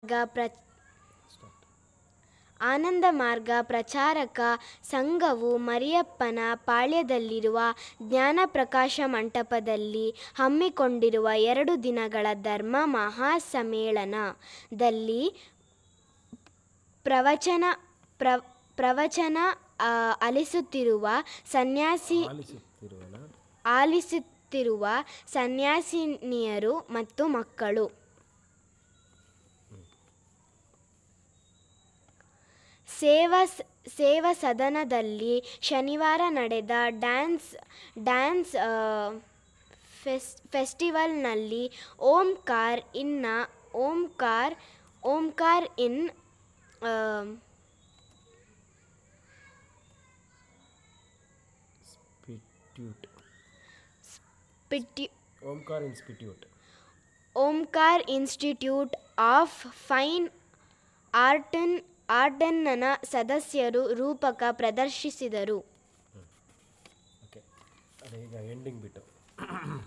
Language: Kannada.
ಮಾರ್ಗ ಪ್ರ ಆನಂದ ಮಾರ್ಗ ಪ್ರಚಾರಕ ಸಂಘವು ಮರಿಯಪ್ಪನ ಪಾಳ್ಯದಲ್ಲಿರುವ ಜ್ಞಾನಪ್ರಕಾಶ ಮಂಟಪದಲ್ಲಿ ಹಮ್ಮಿಕೊಂಡಿರುವ ಎರಡು ದಿನಗಳ ಧರ್ಮ ಮಹಾಸಮ್ಮೇಳನದಲ್ಲಿ ಪ್ರವಚನ ಪ್ರ ಪ್ರವಚನ ಆ, ಆಲಿಸುತ್ತಿರುವ ಸನ್ಯಾಸಿ ಆಲಿಸುತ್ತಿರುವನ ಆಲಿಸುತ್ತಿರುವ ಸನ್ಯಾಸಿನಿಯರು ಮತ್ತು ಮಕ್ಕಳು ಸೇವಾ ಸ- ಸೇವಾ ಸದನದಲ್ಲಿ ಶನಿವಾರ ನಡೆದ ಡ್ಯಾನ್ಸ್ ಡ್ಯಾನ್ಸ್ ಆ, ಫೆಸ್ ಫೆಸ್ಟಿವಲ್ನಲ್ಲಿ ಓಂಕಾರ್ ಇನ್ನ ಓಂಕಾರ್ ಓಂಕಾರ್ ಇನ್ ಆ, ಸ್ಪಿಟ್ಯೂಟ್ ಪಿಟ್ಯು Omkar institute Omkar institute of fine ಆರ್ಟನ್ ಆರ್ಟನ್ನ ಸದಸ್ಯರು ರೂಪಕ ಪ್ರದರ್ಶಿಸಿದರು ಓಕೆ ಅದೇ ಈಗ ಎಂಡಿಂಗ್ ಬಿಟ್ಟು